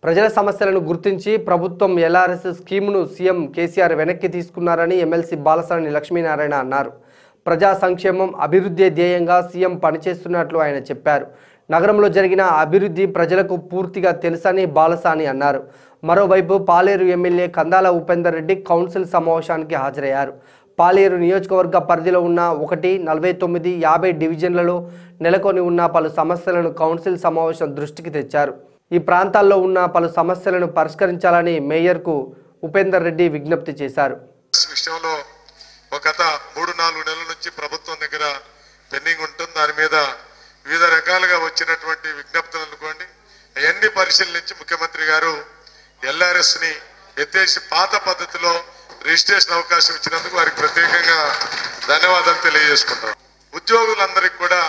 ప్రజల సమస్యలను గుర్తించి ప్రభుత్వం ఎల్ఆర్ఎస్ స్కీమును సీఎం కేసీఆర్ వెనక్కి తీసుకున్నారని ఎమ్మెల్సీ బాలసాని లక్ష్మీనారాయణ అన్నారు ప్రజా సంక్షేమం అభివృద్ధి ధ్యేయంగా సీఎం పనిచేస్తున్నట్లు ఆయన చెప్పారు నగరంలో జరిగిన అభివృద్ధి ప్రజలకు పూర్తిగా తెలుసని బాలసాని అన్నారు మరోవైపు పాలేరు ఎమ్మెల్యే కందాల ఉపేందర్ రెడ్డి కౌన్సిల్ సమావేశానికి హాజరయ్యారు పాలేరు నియోజకవర్గ పరిధిలో ఉన్న ఒకటి నలభై తొమ్మిది యాభై డివిజన్లలో నెలకొని ఉన్న పలు సమస్యలను కౌన్సిల్ సమావేశం దృష్టికి తెచ్చారు ఈ ప్రాంతాల్లో ఉన్న పలు సమస్యలను పరిష్కరించాలని మేయర్కు ఉపేందర్ రెడ్డి విజ్ఞప్తి చేశారు విషయంలో ఒక గత మూడు నాలుగు నెలల నుంచి ప్రభుత్వం దగ్గర పెండింగ్ ఉంటుంది దాని మీద వివిధ రకాలుగా వచ్చినటువంటి విజ్ఞప్తులు అనుకోండి అవన్నీ పరిశీలించి ముఖ్యమంత్రి గారు ఎల్ఆర్ఎస్ ని ఎత్తేసి పాత పద్ధతిలో రిజిస్ట్రేషన్ అవకాశం ఇచ్చినందుకు వారికి ప్రత్యేకంగా ధన్యవాదాలు తెలియజేసుకుంటాం ఉద్యోగులందరికీ కూడా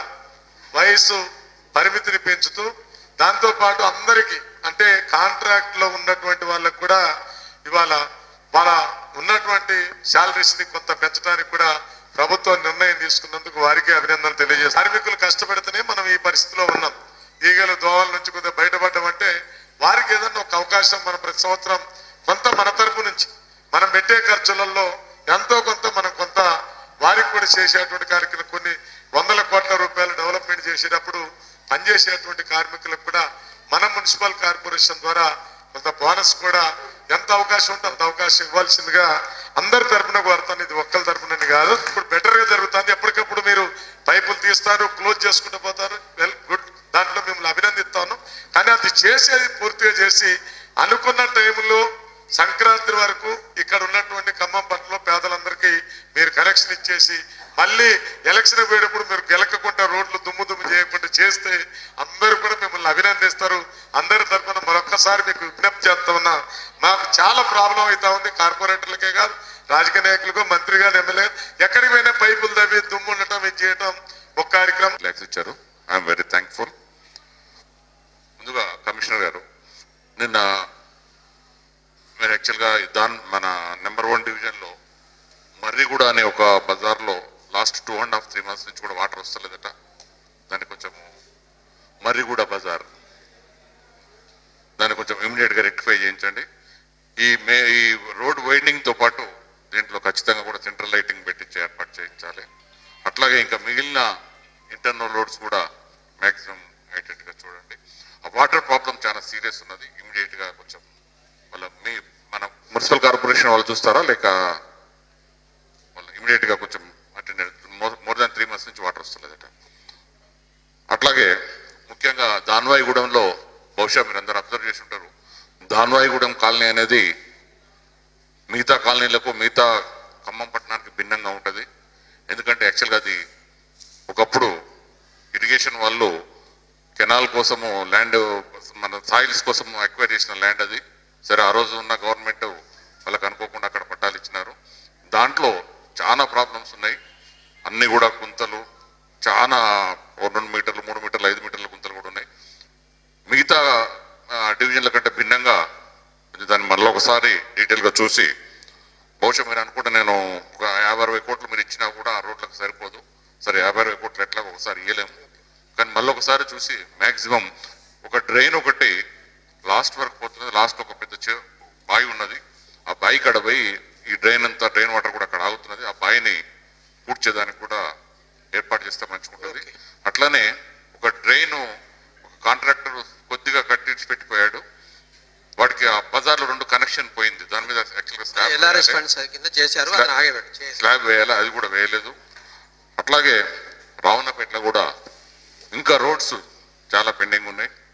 వయసు పరిమితిని పెంచుతూ దాంతో పాటు అందరికీ అంటే కాంట్రాక్ట్ లో ఉన్నటువంటి వాళ్ళకు కూడా ఇవాళ వాళ్ళ ఉన్నటువంటి శాలరీస్ ని కొంత పెంచడానికి కూడా ప్రభుత్వం నిర్ణయం తీసుకున్నందుకు వారికి అభినందనలు తెలియజేస్తారు కార్మికులు కష్టపడితేనే మనం ఈ పరిస్థితిలో ఉన్నాం ఈగలు దోవల నుంచి కొద్దిగా బయటపడ్డామంటే వారికి ఏదన్నా ఒక అవకాశం మనం ప్రతి సంవత్సరం కొంత మన తరపు నుంచి మనం పెట్టే ఖర్చులలో ఎంతో కొంత మనం కొంత వారికి కూడా చేసేటువంటి కార్యక్రమం కొన్ని వందల కోట్ల రూపాయలు డెవలప్మెంట్ చేసేటప్పుడు పనిచేసేటువంటి కార్మికులకు కూడా మన మున్సిపల్ కార్పొరేషన్ ద్వారా కొంత బోనస్ కూడా ఎంత అవకాశం ఉంటే అంత అవకాశం ఇవ్వాల్సిందిగా అందరి తరపున కోరుతాను ఇది ఒక్కరి తరపునని కాదు ఇప్పుడు బెటర్ గా జరుగుతుంది ఎప్పటికప్పుడు మీరు పైపులు తీస్తారు క్లోజ్ చేసుకుంటూ పోతారు వెల్ గుడ్ దాంట్లో మిమ్మల్ని అభినందిస్తాను కానీ అది చేసేది పూర్తిగా చేసి అనుకున్న టైంలో సంక్రాంతి వరకు ఇక్కడ ఉన్నటువంటి ఖమ్మం పట్టణంలో పేదలందరికీ మీరు కనెక్షన్ ఇచ్చేసి మళ్ళీ ఎలక్షన్ పోయేటప్పుడు మీరు గెలకకుండా రోడ్లు దుమ్ము దుమ్ము చేయకుండా చేస్తే అందరూ కూడా మిమ్మల్ని అభినందిస్తారు అందరి తరఫున మరొక్కసారి మీకు విజ్ఞప్తి చేస్తా ఉన్నా మాకు చాలా ప్రాబ్లం అవుతా ఉంది కార్పొరేటర్లకే కాదు రాజకీయ నాయకులకు మంత్రి గారు ఎమ్మెల్యే ఎక్కడికి పోయినా పైపులు తవ్వి దుమ్ము ఉండటం ఇది చేయటం ఒక కార్యక్రమం రిలాక్స్ ఇచ్చారు ఐఎమ్ వెరీ థ్యాంక్ఫుల్ ముందుగా కమిషనర్ గారు నిన్న మీరు యాక్చువల్గా దాన్ మన నెంబర్ వన్ డివిజన్లో మర్రిగూడ అనే ఒక బజార్లో last two and half three months నుంచి కూడా వాటర్ వస్తలేదట దాన్ని కొంచెం మర్రిగూడ బజార్ దాన్ని కొంచెం ఇమీడియట్గా రెక్టిఫై చేయించండి ఈ మే ఈ రోడ్ వైండింగ్తో పాటు దీంట్లో ఖచ్చితంగా కూడా సెంట్రల్ లైటింగ్ పెట్టించి ఏర్పాటు చేయించాలి అట్లాగే ఇంకా మిగిలిన ఇంటర్నల్ రోడ్స్ కూడా మ్యాక్సిమం అయ్యేటట్టుగా చూడండి ఆ వాటర్ ప్రాబ్లం చాలా సీరియస్ ఉన్నది ఇమీడియట్ గా కొంచెం వాళ్ళ మీ మన మున్సిపల్ కార్పొరేషన్ వాళ్ళు చూస్తారా లేక వాళ్ళు ఇమీడియట్ గా కొంచెం attend more than three months నుంచి వాటర్ వస్తలేదట అట్లాగే ముఖ్యంగా దాన్వాయిగూడెంలో బహుశా మీరు అందరూ అబ్జర్వ్ చేసి ఉంటారు దాన్వాయిగూడెం కాలనీ అనేది మిగతా కాలనీలకు మిగతా ఖమ్మం పట్టణానికి భిన్నంగా ఉంటుంది ఎందుకంటే యాక్చువల్గా అది ఒకప్పుడు ఇరిగేషన్ వాళ్ళు కెనాల్ కోసము ల్యాండ్ మన సాయిల్స్ కోసం అక్వైర్ చేసిన ల్యాండ్ అది సరే ఆ రోజు ఉన్న గవర్నమెంట్ వాళ్ళకి అనుకోకుండా అక్కడ పట్టాలు ఇచ్చినారు దాంట్లో చాలా ప్రాబ్లమ్స్ ఉన్నాయి అన్ని కూడా గుంతలు చాలా ఓ రెండు మీటర్లు మూడు మీటర్లు ఐదు మీటర్ల గుంతలు కూడా ఉన్నాయి మిగతా ఆ, డివిజన్ల కంటే భిన్నంగా కొంచెం దాన్ని మళ్ళీ ఒకసారి డీటెయిల్గా చూసి బహుశా మీరు అనుకుంటే నేను ఒక యాభై అరవై కోట్లు మీరు ఇచ్చినా కూడా ఆ రోడ్లకు సరిపోదు సరే యాభై అరవై కోట్లు ఎట్లా ఒకసారి ఇవ్వలేము కానీ మళ్ళీ ఒకసారి చూసి మాక్సిమం ఒక డ్రైన్ ఒకటి లాస్ట్ వరకు పోతున్నది లాస్ట్ ఒక పెద్ద చె- బావి ఉన్నది ఆ బావి కాడ పోయి ఈ డ్రైన్ అంతా డ్రైన్ వాటర్ కూడా అక్కడ ఆగుతున్నది ఆ బావిని పూడ్చేదానికి కూడా ఏర్పాటు చేస్తే మంచిగుంటుంది అట్లానే ఒక డ్రైన్ ఒక కాంట్రాక్టర్ కొద్దిగా కట్టించి పెట్టిపోయాడు వాడికి ఆ బజార్లో రెండు కనెక్షన్ పోయింది దాని మీద యాక్చువల్గా ఎల్ఆర్ఎస్ స్లాబ్ ఫండ్స్ కింద చేశారు అది ఆగేపెట్టు చేశారు స్లాబ్ వేయాలి అది కూడా వేయలేదు అట్లాగే రావణపేటలో కూడా ఇంకా రోడ్స్ చాలా పెండింగ్ ఉన్నాయి